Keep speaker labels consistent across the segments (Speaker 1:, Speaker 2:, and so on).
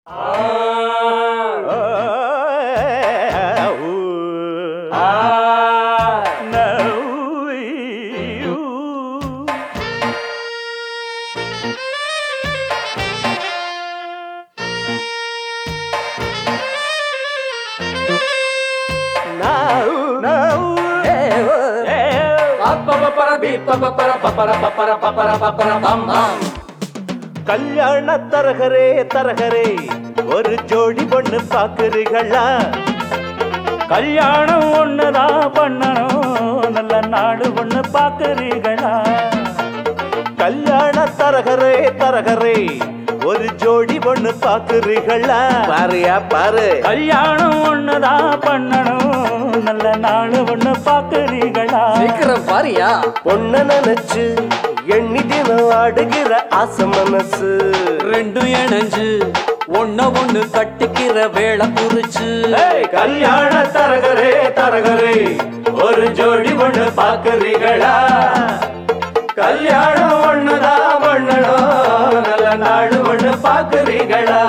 Speaker 1: கல்யாண தரகரே தரகரே ஒரு ஜோடி பொண்ணு பாக்குறீங்களா
Speaker 2: கல்யாணம் ஒண்ணுதான் பண்ணணும் நல்ல நாடு ஒண்ணு பாக்குறீங்களா
Speaker 1: கல்யாண தரகரே தரகரே ஒரு ஜோடி பொண்ணு பாக்குறீங்களா
Speaker 3: பாருயா பாரு
Speaker 2: கல்யாணம் ஒண்ணுதான் பண்ணணும் நல்ல நாடு ஒண்ணு பாக்குறீங்களா
Speaker 3: சீக்கிரம் பாருயா பொண்ண நினைச்சு எண்ணி தினம் ஆடுகிற ஆசை மனசு
Speaker 4: ரெண்டும் இணைஞ்சு ஒன்ன ஒண்ணு கட்டிக்கிற வேலை குறிச்சு
Speaker 1: ஏய், கல்யாண தரகரே தரகரே ஒரு ஜோடி பொண்ணு பாக்குறீங்களா கல்யாணம் ஒண்ணுதான் பண்ணணும் நல்ல நாடு ஒண்ணு பாக்குறீங்களா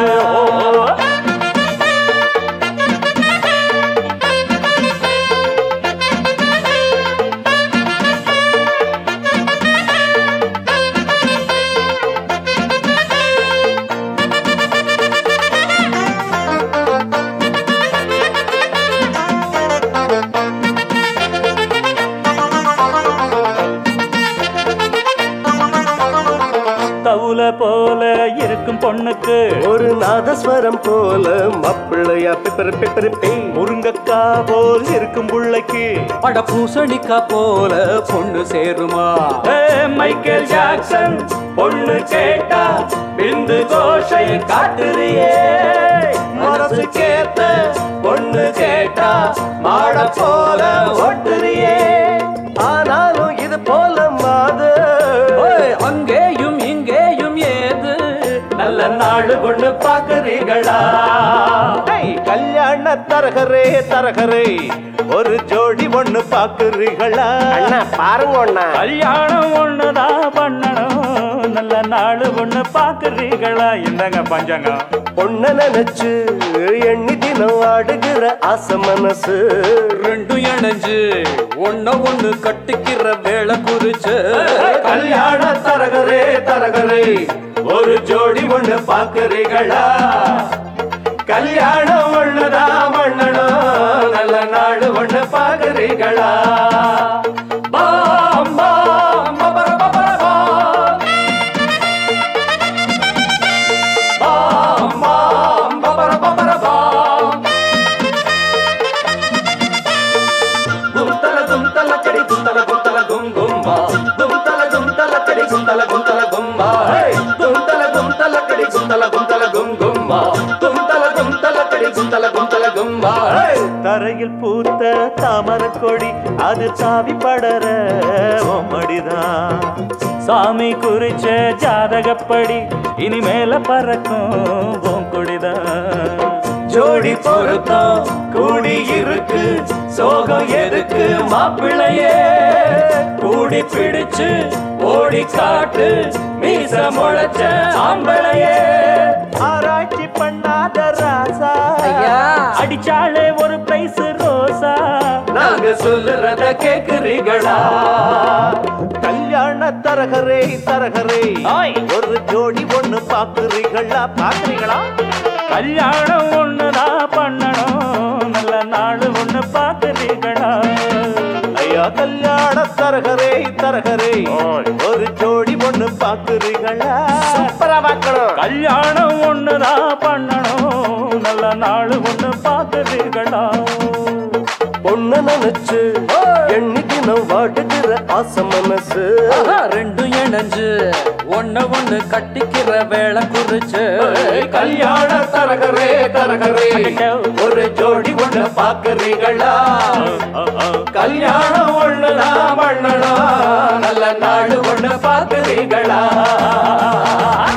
Speaker 2: தவுல போல இருக்கும் பொண்ணுக்கு
Speaker 3: ஒரு நாதஸ்வரம் போல மாப்பிள்ளையா பிப்பர் பிப்பர் பே
Speaker 1: முருங்கக்கா போல் இருக்கும் புள்ளைக்கு
Speaker 4: அட பூசணிக்கா போல பொண்ணு சேருமா
Speaker 1: ஏய், மைக்கேல் ஜாக்சன் பொண்ணு கேட்டா பிந்து கோஷை காட்டுறியே மனசு கேத்த பொண்ணு கேட்டா மாட போல ஓட்டுறியே
Speaker 3: ஆனாலும் இது போல மாது
Speaker 4: ஓய், அங்கேயும் இங்கேயும் ஏது
Speaker 1: நல்ல நாடு பொண்ணு பாக்குறீங்களா ஏய், கல்யாண தரகரே தரகரே ஒரு ஜோடி ஒண்ணு பாக்குறீங்களா
Speaker 3: அண்ணா பாருங்க அண்ணா
Speaker 2: கல்யாணம் ஒண்ணுதான் பண்ணணும் நல்ல நாடு ஒண்ணு பாக்குறீங்களா இந்தாங்க பஞ்சாங்கம்
Speaker 3: பொண்ண நினைச்சு எண்ணி தினம் ஆடுகிற ஆசை மனசு
Speaker 4: ரெண்டும் இணைஞ்சு ஒன்ன ஒண்ணு கட்டிக்கிற வேலை குறிச்சு
Speaker 1: கல்யாண தரகரே தரகரே ஒரு ஜோடி ஒண்ணு பாக்குறீங்களா கல்யாணம் ஒண்ணுதான் பண்ணணும் நல்ல நாடு ஒண்ணு பாக்குறீங்களா பாம், பாம், பபர, பபர, பாம். பாம், பாம், பபர, பபர, பாம். గుంతల గుంతల కడి గుంతల గుంతల గుం గుంబ గుంతల గుంతల కడి గుంతల గుంతల గుంబ హే! గుంతల గుంతల కడి గుంతల గుంతల గుం గుంబ గుంతల గుంతల కడి గుంతల గుంతల గుంబ தரையில் பூத்த தாமர கொடி அது சாவி படர மடிதான்
Speaker 2: சாமி குறிச்ச ஜாதகப்படி இனிமேல பறக்கும் உன் கொடிதான்
Speaker 1: ஜோடி பொருத்தம் கூடி இருக்கு சோகம் எதுக்கு மாப்பிள்ளையே கூடி பிடிச்சு ஓடி காட்டு மீச முளைச்ச ஆம்பளையே ஆராய்ச்சி பண்ணாத ராசா
Speaker 3: ஐயா
Speaker 2: அடிச்சாலே ஒரு பிரைஸ் ரோசா
Speaker 1: நாங்க சொல்லுறத கேக்குறீங்களா கல்யாண தரகரே தரகரே ஒரு ஜோடி ஒண்ணு பாக்குறீங்களா பாக்குறீங்களா
Speaker 2: கல்யாணம் ஒண்ணுதான் பண்ணணும் நல்ல நாடு ஒண்ணு பாக்குறீங்களா
Speaker 1: ஐயா கல்யாண தரகரே தரகரே ஒரு ஜோடி ஒண்ணு பாக்குறீங்களா
Speaker 3: சூப்பரா பார்க்கணும்
Speaker 2: கல்யாணம் ஒண்ணுதான் பண்ணணும் நல்ல நாடு ஒண்ணு பாக்குறீங்களா
Speaker 3: பொண்ண நினைச்சு எண்ணி தினம் வாடுகிற ஆசை மனசு
Speaker 4: ஆஹா, ரெண்டும் இணைஞ்சு ஒன்ன ஒண்ணு கட்டிக்கிற வேலை குறிச்சு
Speaker 1: கல்யாண தரகரே தரகரே ஒரு ஜோடி ஒண்ணு பாக்குறீங்களா கல்யாணம் ஒண்ணுதான் பண்ணணும் நல்ல நாடு ஒண்ணு பாக்குறீங்களா